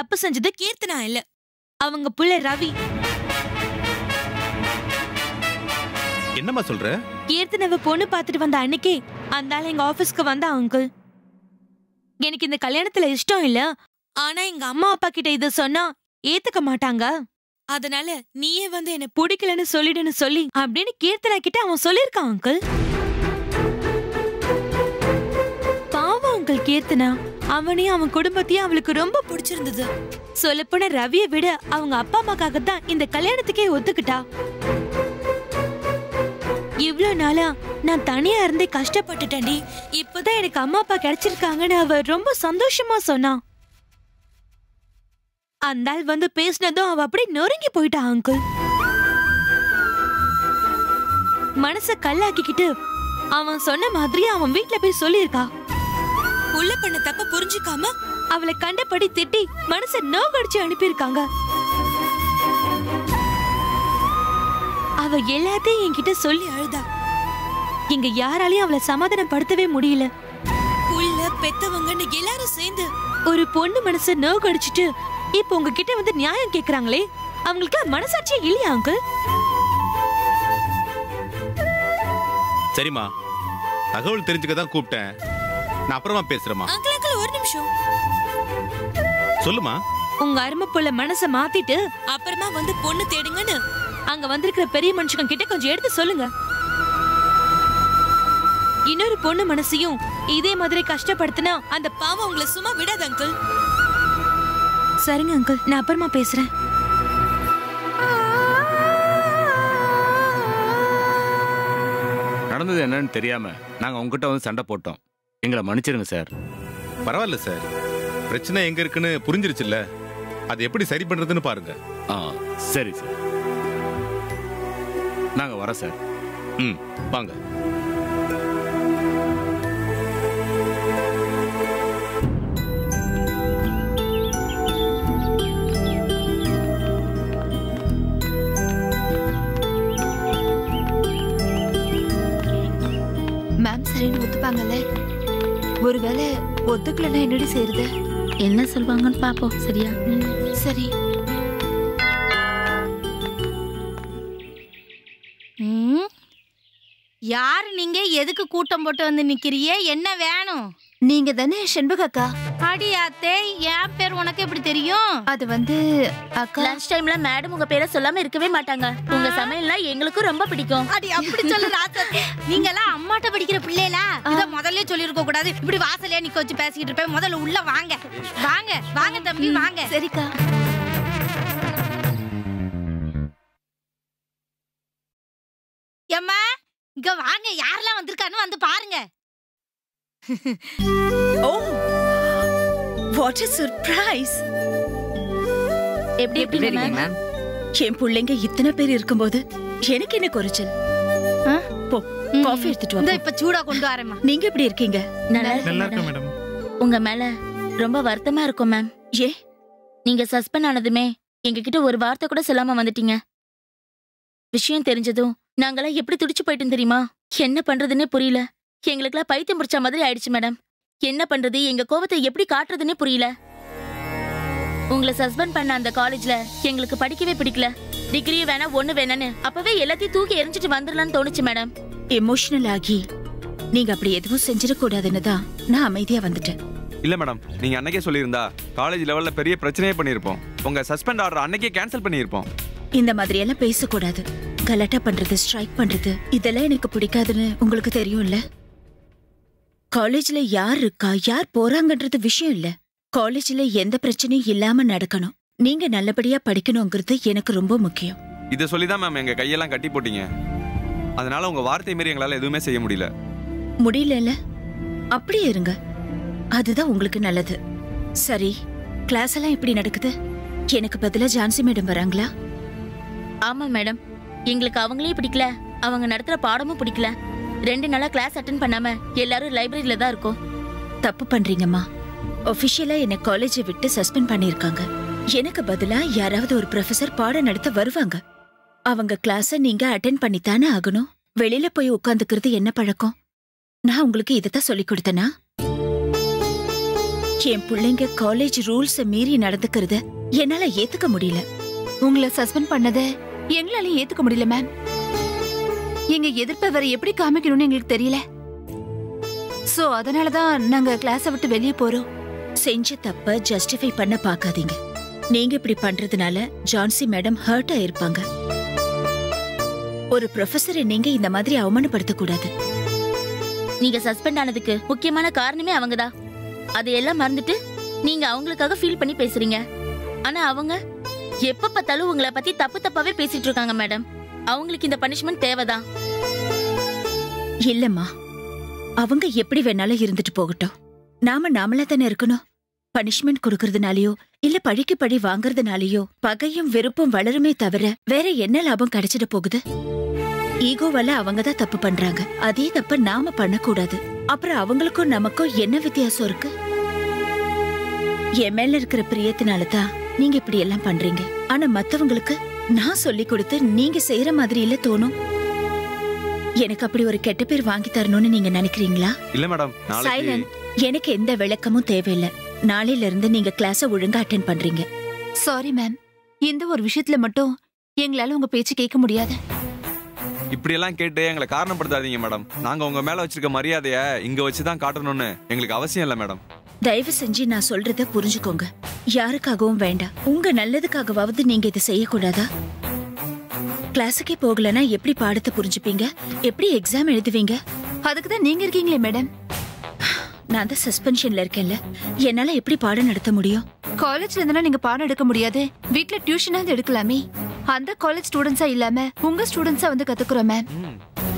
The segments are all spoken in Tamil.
தப்பு செஞ்சது கீர்த்தனா இல்ல அவங்க புள்ள ரவி என்னம்மா சொல்ற கீர்த்தனவ பொண்ணு பார்த்துட்டு வந்த அன்னைக்கே அந்த ஆள் எங்க ஆபீஸ்க்கு வந்தா அங்கிள் எனக்கு இந்த கல்யாணத்துல இஷ்டம் இல்ல ஆனா எங்க அம்மா அப்பா கிட்ட இத சொன்னா ஏத்துக்க மாட்டாங்க அதனால நீயே வந்து என்ன பிடிக்கலன்னு சொல்லிடுன்னு சொல்லி அப்படின்னு கீர்த்தனா கிட்ட அவன் சொல்லிருக்கான் அங்கிள் பாவம் அங்கிள் கீர்த்தனா அவனையும் அவன் குடும்பத்தையும் அவளுக்கு ரொம்ப பிடிச்சிருந்தது சொல்லப்போன ரவியை விட அவங்க அப்பா அம்மாக்காக தான் இந்த கல்யாணத்துக்கே ஒத்துக்கிட்டா இவ்ளோ நாளா நான் தனியா இருந்தே கஷ்டப்பட்டுட்டேன்டி இப்பதான் எனக்கு அம்மா அப்பா கிடைச்சிருக்காங்கன்னு அவ ரொம்ப சந்தோஷமா சொன்னா அந்த ஆள் வந்து பேசினதும் அவ அப்படி நொறுங்கி போயிட்டா அங்கிள் மனச கல்லாக்கிக்கிட்டு அவன் சொன்ன மாதிரி அவன் வீட்ல போய் சொல்லியிருக்கா உள்ள பண்ண தப்ப புரிஞ்சுக்காம அவளை கண்டபடி திட்டி மனச நோகடிச்சு அனுப்பியிருக்காங்க அவ எல்லாத்தையும் என்கிட்ட சொல்லி அழுதா இங்க யாராலையும் அவளை சமாதானப்படுத்தவே முடியல புள்ள பெத்தவங்கன்னு எல்லாரும் சேர்ந்து ஒரு பொண்ணு மனச நோகடிச்சிட்டு இப்போ உங்ககிட்ட வந்து நியாயம் கேக்குறாங்களே அவங்களுக்கு மனசாட்சியே இல்லையா அங்கிள் சரிம்மா தகவல் தெரிஞ்சுக்க தான் கூப்பிட்டேன் நான் அப்புறமா பேசுறேம்மா அங்கிள் அங்கிள் ஒரு நிமிஷம் சொல்லுமா உங்க அருமை புள்ள மனச மாத்திட்டு அப்புறமா வந்து பொண்ணு தேடுங்கன்னு அங்க வந்திருக்கிற பெரிய மனுஷங்க கிட்ட கொஞ்சம் எடுத்து சொல்லுங்க இன்னொரு பொண்ணு மனசையும் இதே மாதிரி கஷ்டப்படுத்தினா அந்த பாவம் உங்களை சும்மா விடாது அங்கிள் சரிங்க அங்கிள் நான் அப்புறமா பேசுறேன் நடந்தது என்னன்னு தெரியாம நாங்க உங்ககிட்ட வந்து சண்டை போட்டோம் எங்களை மன்னிச்சிருங்க சார் பரவாயில்ல சார் பிரச்சனை எங்க இருக்குன்னு புரிஞ்சிருச்சுல்ல அது எப்படி சரி பண்றதுன்னு பாருங்க ஆ சரி சார் நாங்க வரோம் சார் ம் வாங்க மேம் சரின்னு ஒத்துப்பாங்கல்ல ஒருவேளை ஒத்துக்கலன்னா என்னடி செய்யறது என்ன சொல்வாங்கன்னு பாப்போம் சரியா ம், சரி ம்? யாரு நீங்க எதுக்கு கூட்டம் போட்டு வந்து நிக்கிறியே என்ன வேணும் நீங்க தானே செண்பக அக்கா அடியாத்தே என் பேர் உனக்கு எப்படி தெரியும் அது வந்து அக்கா லஞ்ச் டைம்ல மேடம் உங்க பேரை சொல்லாம இருக்கவே மாட்டாங்க உங்க சமையல்லாம் எங்களுக்கும் ரொம்ப பிடிக்கும் அடி அப்படி சொல்லு ராசத்தே நீங்க எல்லாம் அம்மாட்ட படிக்கிற பிள்ளைகளா இத முதல்ல சொல்லிருக்க கூடாது இப்படி வாசலே நிக்க வச்சு பேசிக்கிட்டு இருப்பேன் முதல்ல உள்ள வாங்க வாங்க வாங்க தம்பி வாங்க சரிக்கா எம்மா இங்க வாங்க யாரெல்லாம் வந்திருக்கான்னு வந்து பாருங்க ஓ வாட் a சர்ப்ரைஸ் எப்படி எப்படி மேம் என் பிள்ளைங்க இத்தனை பேர் இருக்கும்போது எனக்கு என்ன குறைச்சல் ஆ? போ காஃபி எடுத்துட்டு இந்த வா இப்ப சூடா கொண்டு வரேம்மா நீங்க எப்படி இருக்கீங்க நல்லா இருக்கு மேடம் உங்க மேல ரொம்ப வருத்தமா இருக்கும் மேம் ஏ நீங்க சஸ்பெண்ட் ஆனதுமே எங்ககிட்ட ஒரு வார்த்தை கூட சொல்லாம வந்துட்டீங்க விஷயம் தெரிஞ்சதும் நாங்கெல்லாம் எப்படி துடிச்சு போயிட்டோம் தெரியுமா என்ன பண்றதுன்னே புரியல எங்களுக்கெல்லாம் பைத்தியம் பிடிச்ச மாதிரி ஆயிடுச்சு மேடம் என்ன பண்றது எங்க கோவத்தை எப்படி காட்டுறதுன்னே புரியல உங்களை சஸ்பெண்ட் பண்ண அந்த காலேஜ்ல எங்களுக்கு படிக்கவே பிடிக்கல டிகிரியும் வேணா ஒண்ணு வேணான்னு அப்பவே எல்லாத்தையும் தூக்கி எரிஞ்சிட்டு வந்துடலாம்னு தோணுச்சு மேடம் எமோஷனல் ஆகி நீங்க அப்படி எதுவும் செஞ்சிடக்கூடாதுன்னு தான் நான் அமைதியா வந்துட்டேன் இல்ல மேடம் நீங்க அன்னைக்கே சொல்லியிருந்தா காலேஜ் லெவல்ல பெரிய பிரச்சனையே பண்ணியிருப்போம் உங்க சஸ்பெண்ட் ஆர்டர் அன்னைக்கே கேன்சல் பண்ணியிருப்போம் இந்த மாதிரி எல்லாம் பேசக்கூடாது கலாட்டா பண்றது ஸ்ட்ரைக் பண்றது இதெல்லாம் எனக்கு பிடிக்காதுன்னு உங்களுக்கு தெரியும்ல காலேஜ்ல யார் இருக்கா யார் போறாங்கன்றது விஷயம் இல்ல காலேஜ்ல எந்த பிரச்சனையும் இல்லாம நடக்கணும் நீங்க நல்லபடியா படிக்கணுங்கிறது எனக்கு ரொம்ப முக்கியம் இதை சொல்லி தான் மேம் எங்க கையெல்லாம் கட்டி போட்டீங்க அதனால உங்க வார்த்தை மீறி எங்களால எதுவுமே செய்ய முடியல முடியலல்ல அப்படியே இருங்க அதுதான் உங்களுக்கு நல்லது சரி கிளாஸ் எல்லாம் எப்படி நடக்குது எனக்கு பதிலா ஜான்சி மேடம் வராங்களா ஆமா மேடம் எங்களுக்கு அவங்களையும் பிடிக்கல அவங்க நடத்துற பாடமும் பிடிக்கல ரெண்டு நாளா கிளாஸ் அட்டன் பண்ணாம எல்லாரும் லைப்ரரியில தான் இருக்கோம் தப்பு பண்றீங்கம்மா ஒபிஷியலா என்ன காலேஜை விட்டு சஸ்பெண்ட் பண்ணிருக்காங்க எனக்கு பதிலா யாராவது ஒரு ப்ரொஃபசர் பாடம் நடத்த வருவாங்க அவங்க கிளாஸ நீங்க அட்டென்ட் பண்ணித்தானே ஆகணும் வெளியில போய் உட்காந்துக்கிறது என்ன பழக்கம் நான் உங்களுக்கு இதைத்தான் சொல்லி கொடுத்தனா என் பிள்ளைங்க காலேஜ் ரூல்ஸ மீறி நடந்துக்கிறத என்னால ஏத்துக்க முடியல உங்களை சஸ்பெண்ட் பண்ணத எங்களால ஏத்துக்க முடியல மேம் எங்க எதிர்ப்பை வேற எப்படி காமிக்கணும்னு எங்களுக்கு தெரியல சோ அதனாலதான் நாங்க கிளாஸ விட்டு வெளியே போறோம் செஞ்ச தப்ப ஜஸ்டிஃபை பண்ண பார்க்காதீங்க நீங்க இப்படி பண்றதுனால ஜான்சி மேடம் ஹர்ட் ஆயிருப்பாங்க ஒரு ப்ரொஃபஸரை நீங்க இந்த மாதிரி அவமானப்படுத்த கூடாது நீங்க சஸ்பெண்ட் ஆனதுக்கு முக்கியமான காரணமே அவங்கதான் அதையெல்லாம் மறந்துட்டு நீங்க அவங்களுக்காக ஃபீல் பண்ணி பேசுறீங்க ஆனா அவங்க எப்ப பார்த்தாலும் உங்களை பத்தி தப்பு தப்பாவே பேசிட்டு இருக்காங்க மேடம் அவங்களுக்கு இந்த பனிஷ்மெண்ட் தேவைதான் இல்லம்மா அவங்க எப்படி வேணாலும் இருந்துட்டு போகட்டும் நாம நாமளா தானே இருக்கணும் பனிஷ்மெண்ட் கொடுக்கறதுனாலயோ இல்ல பழிக்கு பழி வாங்குறதுனாலயோ பகையும் வெறுப்பும் வளருமே தவிர வேற என்ன லாபம் கிடைச்சிட போகுது ஈகோவால அவங்க தான் தப்பு பண்றாங்க அதே தப்ப நாம பண்ணக்கூடாது அப்புறம் அவங்களுக்கும் நமக்கும் என்ன வித்தியாசம் இருக்கு என் மேல இருக்கிற பிரியத்தினால தான் நீங்க இப்படி எல்லாம் பண்றீங்க ஆனா மத்தவங்களுக்கு நான் சொல்லி கொடுத்து நீங்க செய்யற மாதிரி இல்ல தோணும் எனக்கு அப்படி ஒரு கெட்ட பேர் வாங்கி தரணும்னு நீங்க நினைக்கிறீங்களா இல்ல மேடம் நாளைக்கு சைலண்ட் எனக்கு எந்த விளக்கமும் தேவையில்லை நாளையில இருந்து நீங்க கிளாஸ ஒழுங்கா அட்டென்ட் பண்றீங்க சாரி மேம் இந்த ஒரு விஷயத்துல மட்டும் எங்களால உங்க பேச்சு கேட்க முடியாது இப்படி எல்லாம் கேட்டு எங்களை காரணப்படுத்தாதீங்க மேடம் நாங்க உங்க மேல வச்சிருக்க மரியாதைய இங்க வச்சுதான் காட்டணும்னு எங்களுக்கு அவசியம் இல்ல மேடம் தயவு செஞ்சு நான் சொல்றத புரிஞ்சுக்கோங்க யாருக்காகவும் வேண்டாம் உங்க நல்லதுக்காகவாவது நீங்க இதை செய்யக்கூடாதா கிளாஸுக்கே போகலனா எப்படி பாடத்தை புரிஞ்சுப்பீங்க எப்படி எக்ஸாம் எழுதுவீங்க அதுக்கு தான் நீங்க இருக்கீங்களே மேடம் நான் தான் சஸ்பென்ஷன்ல இருக்கேன்ல என்னால எப்படி பாடம் நடத்த முடியும் காலேஜ்ல இருந்தா நீங்க பாடம் எடுக்க முடியாது வீட்ல டியூஷனாவது எடுக்கலாமே அந்த காலேஜ் ஸ்டூடெண்ட்ஸா இல்லாம உங்க ஸ்டூடெண்ட்ஸா வந்து கத்துக்குறோம் மேம் ம்.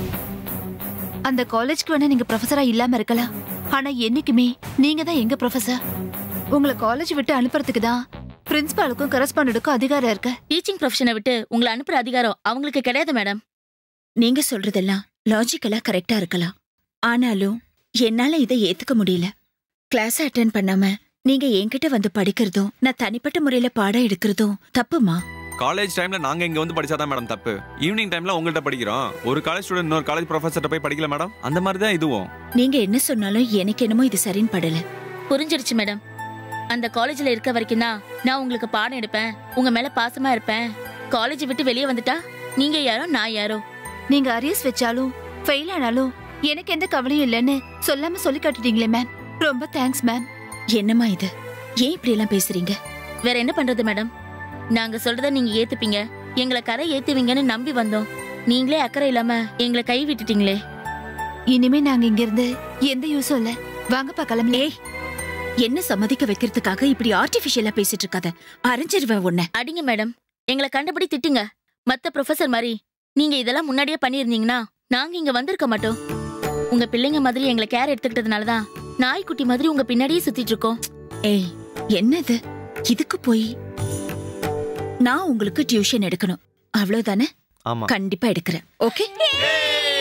அந்த காலேஜ்க்கு வேணா நீங்க ப்ரொஃபஸரா இல்லாம இருக்கலாம் ஆனா என்னைக்குமே நீங்க தான் எங்க ப்ரொஃபசர் உங்களை காலேஜ் விட்டு அனுப்புறதுக்கு தான் பிரின்சிபாலுக்கும் கரஸ்பாண்டுக்கும் அதிகாரம் இருக்கு டீச்சிங் ப்ரொஃபஷனை விட்டு உங்களை அனுப்புற அதிகாரம் அவங்களுக்கு கிடையாது மேடம் நீங்க சொல்றதெல்லாம் லாஜிக்கலா கரெக்டா இருக்கலாம் ஆனாலும் என்னால இதை ஏத்துக்க முடியல கிளாஸ் அட்டென்ட் பண்ணாம நீங்க என்கிட்ட வந்து படிக்கிறதும் நான் தனிப்பட்ட முறையில பாடம் எடுக்கிறதும் தப்புமா காலேஜ் டைம்ல நாங்க இங்க வந்து படிச்சாதான் மேடம் தப்பு ஈவினிங் டைம்ல உங்கள்ட்ட படிக்கிறோம் ஒரு காலேஜ் ஸ்டூடெண்ட் இன்னொரு காலேஜ் ப்ரொஃபஸர்ட்ட போய் படிக்கல மேடம் அந்த மாதிரி தான் இதுவும் நீங்க என்ன சொன்னாலும் எனக்கு என்னமோ இது சரின்னு படல புரிஞ்சிருச்சு மேடம் அந்த காலேஜ்ல இருக்க வரைக்கும் தான் நான் உங்களுக்கு பாடம் எடுப்பேன் உங்க மேல பாசமா இருப்பேன் காலேஜ் விட்டு வெளியே வந்துட்டா நீங்க யாரோ நான் யாரோ நீங்க அரியஸ் வச்சாலும் ஃபெயில் ஆனாலும் எனக்கு எந்த கவலையும் இல்லைன்னு சொல்லாம சொல்லி காட்டிட்டீங்களே மேம் ரொம்ப தேங்க்ஸ் மேம் என்னம்மா இது ஏன் இப்படி எல்லாம் பேசுறீங்க வேற என்ன பண்றது மேடம் நாங்க சொல்றத நீங்க ஏத்துப்பீங்க எங்களை கரை ஏத்துவீங்கன்னு நம்பி வந்தோம் நீங்களே அக்கறை இல்லாம எங்களை கை விட்டுட்டீங்களே இனிமே நாங்க இங்க இருந்து எந்த யூஸும் இல்ல வாங்கப்பா கிளம்பி ஏய் என்ன சம்மதிக்க வைக்கிறதுக்காக இப்படி ஆர்டிபிஷியலா பேசிட்டு இருக்காத அரைஞ்சிருவேன் உன்னை அடிங்க மேடம் எங்களை கண்டபடி திட்டுங்க மத்த ப்ரொஃபசர் மாதிரி நீங்க இதெல்லாம் முன்னாடியே பண்ணியிருந்தீங்கன்னா நாங்க இங்க வந்திருக்க மாட்டோம் உங்க பிள்ளைங்க மாதிரி எங்களை கேர் எடுத்துக்கிட்டதுனால தான் நாய்க்குட்டி மாதிரி உங்க பின்னாடியே சுத்திட்டு இருக்கோம் ஏய் என்னது இதுக்கு போய் நான் உங்களுக்கு டியூஷன் எடுக்கணும் அவ்வளவுதானே ஆமா கண்டிப்பா எடுக்கிறேன் ஓகே